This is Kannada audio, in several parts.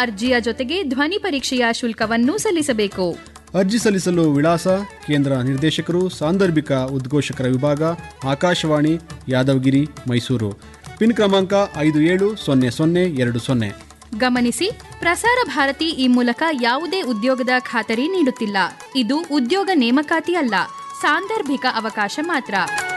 ಅರ್ಜಿಯ ಜೊತೆಗೆ ಧ್ವನಿ ಪರೀಕ್ಷೆಯ ಶುಲ್ಕವನ್ನು ಸಲ್ಲಿಸಬೇಕು ಅರ್ಜಿ ಸಲ್ಲಿಸಲು ವಿಳಾಸ ಕೇಂದ್ರ ನಿರ್ದೇಶಕರು ಸಾಂದರ್ಭಿಕ ಉದ್ಘೋಷಕರ ವಿಭಾಗ ಆಕಾಶವಾಣಿ ಯಾದವಗಿರಿ ಮೈಸೂರು ಪಿನ್ ಕ್ರಮಾಂಕ ಐದು ಏಳು ಸೊನ್ನೆ ಸೊನ್ನೆ ಎರಡು ಸೊನ್ನೆ ಗಮನಿಸಿ ಪ್ರಸಾರ ಭಾರತಿ ಈ ಮೂಲಕ ಯಾವುದೇ ಉದ್ಯೋಗದ ಖಾತರಿ ನೀಡುತ್ತಿಲ್ಲ ಇದು ಉದ್ಯೋಗ ನೇಮಕಾತಿ ಅಲ್ಲ ಸಾಂದರ್ಭಿಕ ಅವಕಾಶ ಮಾತ್ರ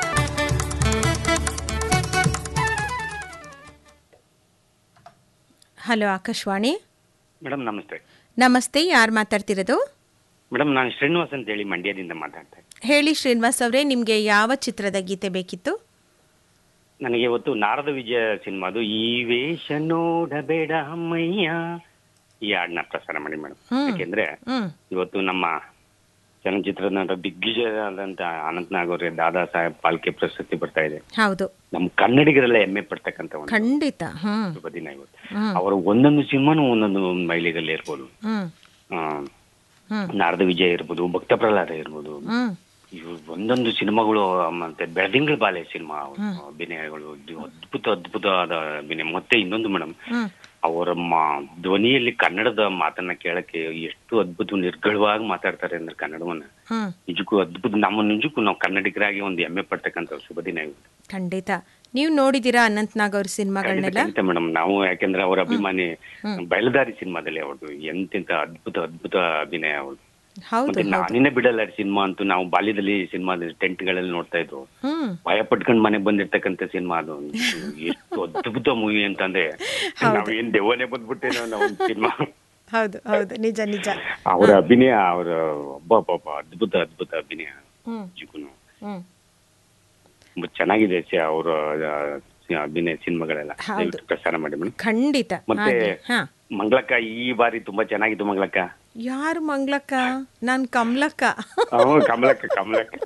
ಹಲೋ ಆಕಾಶವಾಣಿ ಮೇಡಮ್ ನಮಸ್ತೆ ನಮಸ್ತೆ ಯಾರು ಮಾತಾಡ್ತಿರೋದು ಮೇಡಮ್ ನಾನು ಶ್ರೀನಿವಾಸ್ ಅಂತ ಹೇಳಿ ಮಂಡ್ಯದಿಂದ ಮಾತಾಡ್ತಾ ಇದ್ದೆ. ಹೇಳಿ ಶ್ರೀನಿವಾಸ್ ಅವರೇ ನಿಮಗೆ ಯಾವ ಚಿತ್ರದ ಗೀತೆ ಬೇಕಿತ್ತು ನನಗೆ ಇವತ್ತು ನಾರದ ವಿಜಯ ಸಿನಿಮಾದು ಈ ವೇಷ ನೋಡಬೇಡ ಅಮ್ಮಯ್ಯ ಈ ಹಾಡನ್ನ ಪ್ರಸಾರ ಮಾಡಿ ಮೇಡಮ್ ಹ್ಮ್. ಯಾಕೆಂದ್ರೆ ಹ್ಮ್ ಇವತ್ತು ನಮ್ಮ ಚಲನಚಿತ್ರದ ನಟ ದಿಗ್ವಿಜಯರಾದಂತ ಅನಂತ್ ನಾಗ್ ಅವರಿಗೆ ದಾದಾ ಸಾಹೇಬ್ ಪಾಲ್ಕೆ ಪ್ರಶಸ್ತಿ ಬರ್ತಾ ಇದೆ ಹೌದು ನಮ್ಮ ಕನ್ನಡಿಗರೆಲ್ಲ ಹೆಮ್ಮೆ ಪಡ್ತಕ್ಕಂತ ಒಂದು ಖಂಡಿತ ಹ್ಮ್ ಶುಭ ದಿನ ಇವತ್ತು ಹ್ಮ್. ಅವರ ಒಂದೊಂದು ಸಿನಿಮಾನು ಒಂದೊಂದು ಮೈಲಿಗಲ್ಲಿ ಇರ್ಬೋದು ಹ್ಮ್ ಆ, ಹ್ಮ್ ನಾರದ ವಿಜಯ ಇರ್ಬೋದು ಭಕ್ತ ಪ್ರಹ್ಲಾದ ಇರ್ಬೋದು ಹ್ಮ್ ಇವು ಒಂದೊಂದು ಸಿನಿಮಾಗಳು ಮತ್ತೆ ಬೆಳದಿಂಗಳ ಬಾಲೆ ಸಿನಿಮಾ ಅಭಿನಯಗಳು ಇದು ಅದ್ಭುತ ಅದ್ಭುತವಾದ ಅಭಿನಯ ಮತ್ತೆ ಇನ್ನೊಂದು ಮೇಡಮ್ ಹ್ಮ್ ಅವರ ಮಾ- ಧ್ವನಿಯಲ್ಲಿ ಕನ್ನಡದ ಮಾತನ್ನ ಕೇಳಕ್ಕೆ ಎಷ್ಟು ಅದ್ಭುತ ನಿರ್ಗಳವಾಗಿ ಮಾತಾಡ್ತಾರೆ ಅಂದ್ರೆ ಕನ್ನಡವನ್ನ ಹ್ಮ್ ನಿಜಕ್ಕೂ ಅದ್ಭುತ ನಮ್ಮ ನಿಜಕ್ಕೂ ನಾವು ಕನ್ನಡಿಗರಾಗಿ ಒಂದು ಹೆಮ್ಮೆ ಪಡ್ತಕ್ಕಂಥ ಶುಭ ದಿನ ಇವತ್ತು ಖಂಡಿತ ನೀವು ನೋಡಿದ್ದೀರಾ ಅನಂತ್ ನಾಗ್ ಅವ್ರ ಸಿನಿಮಾಗಳನ್ನೆಲ್ಲ ಖಂಡಿತ ಮೇಡಮ್ ನಾವು ಯಾಕೆಂದ್ರೆ ಅವರ ಅಭಿಮಾನಿ ಬಯಲುದಾರಿ ಸಿನಿಮಾದಲ್ಲಿ ಅವ್ರದ್ದು ಎಂತೆಂತ ಅದ್ಭುತ ಅದ್ಭುತ ಅಭಿನಯ ಅವ್ರದ್ದು ಹೌದು ಮತ್ತೆ ನಾನಿನ್ನೇ ಬಿಡಲ್ಲ ಸಿನಿಮಾ ಅಂತೂ ನಾವು ಬಾಲ್ಯದಲ್ಲಿ ಸಿನಿಮಾದ ಟೆಂಟ್ ಗಳಲ್ಲಿ ನೋಡ್ತಾ ಇದ್ವು ಹ್ಮ್ ಭಯ ಪಟ್ಕೊಂಡ್ ಮನೆಗ್ ಬಂದಿರ್ತಕ್ಕಂಥ ಸಿನಿಮಾ ಅದು ಎಷ್ಟು ಅದ್ಭುತ ಮೂವಿ ಅಂತಂದ್ರೆ ನಾವೇನ್ ದೆವ್ವನೇ ಬಂದ್ಬಿಟ್ಟೇನೋ ನಾವು ಸಿನಿಮಾ ಹೌದು ಹೌದು ನಿಜ ನಿಜ ಅವರ ಅಭಿನಯ ಅವರ ಒಬ್ಬ ಒಬ್ಬ ಅದ್ಭುತ ಅದ್ಭುತ ಅಭಿನಯ ಹ್ಮ್ ನಿಜಕ್ಕೂನು. ಹ್ಮ್ ತುಂಬಾ ಚೆನ್ನಾಗಿದೆ ಸ- ಅವರ ಆ, ಅಭಿನಯ ಸಿನಿಮಾಗಳೆಲ್ಲ ಹೌದು. ದಯವಿಟ್ಟು ಪ್ರಸಾರ ಮಾಡಿ ಮೇಡಮ್ ಖಂಡಿತ ಮತ್ತೆ ಆಗ್ಲಿ. ಹಾ ಮಂಗಳಕ್ಕ ಈ ಬಾರಿ ತುಂಬಾ ಚೆನ್ನಾಗಿತ್ತು ಮಂಗಳಕ್ಕ ಯಾರು ಮಂಗ್ಲಕ್ಕ ನಾನ್ ಕಮಲಕ್ಕ ಹ್ಞೂ ಕಮಲಕ್ಕ ಕಮಲಕ್ಕ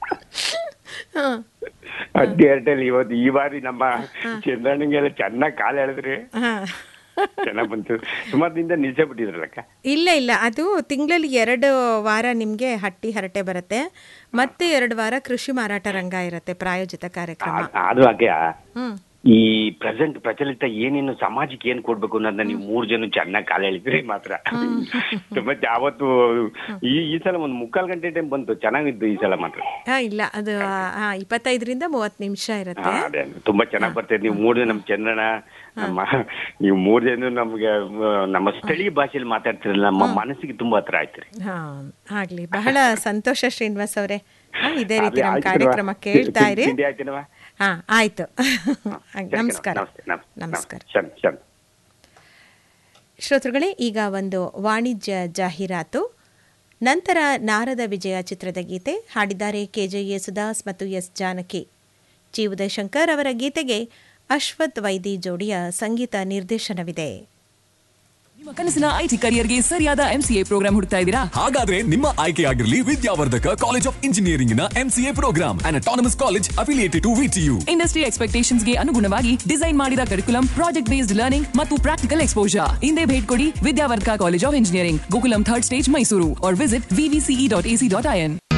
ಹಾ ಅಡ್ಡಿ ಅಡ್ಡಲ್ಲಿ ಇವತ್ತು ಈ ಬಾರಿ ನಮ್ಮ ಚಂದ್ರಣ್ಣಂಗೆಲ್ಲ ಚೆನ್ನಾಗಿ ಕಾಲು ಎಳೆದ್ರಿ ಹಾ ಚೆನ್ನಾಗ್ ಬಂತು ಸುಮಾರು ದಿನದಿಂದ ನಿಲ್ಸೇ ಬಿಟ್ಟಿದ್ರಲ್ಲಕ್ಕ ಇಲ್ಲ ಇಲ್ಲ ಅದು ತಿಂಗಳಲ್ಲಿ ಎರಡು ವಾರ ನಿಮಗೆ ಹಟ್ಟಿ ಹರಟೆ ಬರುತ್ತೆ ಮತ್ತೆ ಎರಡು ವಾರ ಕೃಷಿ ಮಾರಾಟ ರಂಗ ಇರುತ್ತೆ ಪ್ರಾಯೋಜಿತ ಕಾರ್ಯಕ್ರಮ ಆ- ಅದು ಹಾಗೆ ಹ್ಮ್ ಈ ಪ್ರೆಸೆಂಟ್ ಪ್ರಚಲಿತ ಏನೇನು ಸಮಾಜಕ್ಕೆ ಏನ್ ಕೊಡ್ಬೇಕು ಅನ್ನೋದನ್ನ ನೀವು ಮೂರ್ ಜನ ಚೆನ್ನಾಗಿ ಕಾಲ ಎಳಿದ್ರಿ ಮಾತ್ರ ತುಂಬಾ ಚ- ಅವತ್ತು ಈ ಈ ಸಲ ಒಂದ್ ಮುಕ್ಕಾಲ್ ಗಂಟೆ ಟೈಮ್ ಬಂತು ಚೆನ್ನಾಗಿತ್ತು ಈ ಸಲ ಮಾತ್ರ ಹಾ ಇಲ್ಲ ಅದು ಹಾ ಇಪ್ಪತ್ತೈದರಿಂದ ಮೂವತ್ತು ನಿಮಿಷ ಹಾ, ಇರುತ್ತೆ ಅದೇ ತುಂಬಾ ಚೆನ್ನಾಗ್ ಬರ್ತಾ ನೀವು ಮೂರ್ ಜನ ನಮ್ ಚಂದ್ರನ ನಮ್ಮ ನೀವು ಮೂರ್ ಜನ ನಮ್ಗೆ ಆ, ನಮ್ಮ ಸ್ಥಳೀಯ ಭಾಷೆಯಲ್ಲಿ ಮಾತಾಡ್ತಿರಲ್ಲ ನಮ್ಮ ಮನಸ್ಸಿಗೆ ತುಂಬಾ ಹತ್ರ ಆಯ್ತು ರೀ ಹಾ ಆಗ್ಲಿ ಬಹಳ ಸಂತೋಷ ಶ್ರೀನಿವಾಸ್ ಅವರೇ ಹಾ, ಇದೇ ರೀತಿ ಅದೇ ನಮ್ಮ ಆಯ್ತು ಕಾರ್ಯಕ್ರಮ ಕಣವ್ವ. ಕೇಳ್ತಾ ಇರಿ ತಿಂಡಿ ಆಯ್ತೇನವ್ವ? ಹಾ ಆಯ್ತು ಸರಿ ಕಣವ್ವ. ನಮಸ್ಕಾರ ನಮಸ್ತೆ ನಮಸ್ತೆ ನಮಸ್ಕಾರ ಶರಣ್ ಶರಣ್ ಶ್ರೋತೃಗಳೇ ಈಗ ಒಂದು ವಾಣಿಜ್ಯ ಜಾಹೀರಾತು ನಂತರ ನಾರದ ವಿಜಯ ಚಿತ್ರದ ಗೀತೆ ಹಾಡಿದ್ದಾರೆ ಕೆಜೆ ಯೇಸುದಾಸ್ ಮತ್ತು ಎಸ್ ಜಾನಕಿ ಜಿ ಉದಯಶಂಕರ್ ಅವರ ಗೀತೆಗೆ ಅಶ್ವಥ್ ವೈದಿ ಜೋಡಿಯ ಸಂಗೀತ ನಿರ್ದೇಶನವಿದೆ ನಿಮ್ಮ ಕನಸಿನ ಐಟಿ ಕರಿಯರ್ಗೆ ಸರಿಯಾದ ಎಂಸಿಎ ಪ್ರೋಗ್ರಾಂ ಹುಡುಕ್ತಾ ಇದ್ದೀರಾ ಹಾಗಾದ್ರೆ ನಿಮ್ಮ ಆಯ್ಕೆಯಾಗಿರಲಿ ವಿದ್ಯಾವರ್ಧಕ ಕಾಲೇಜ್ ಆಫ್ ಇಂಜಿನಿಯರಿಂಗ್ ನ MCA programme and autonomous college affiliated to VTU industry ಎಕ್ಸ್ಪೆಕ್ಟೇಷನ್ಸ್ಗೆ ಅನುಗುಣವಾಗಿ ಡಿಸೈನ್ ಮಾಡಿದ ಕರಿಕುಲಂ ಪ್ರಾಜೆಕ್ಟ್ ಬೇಸ್ಡ್ ಲರ್ನಿಂಗ್ ಮತ್ತು ಪ್ರಾಕ್ಟಿಕಲ್ ಎಕ್ಸ್ಪೋಜರ್ ಹಿಂದೆ ಭೇಟಿ ಕೊಡಿ Vidyavardhaka college of engineering Gokulam third stage Mysuru or visit VVCE dot AC dot IN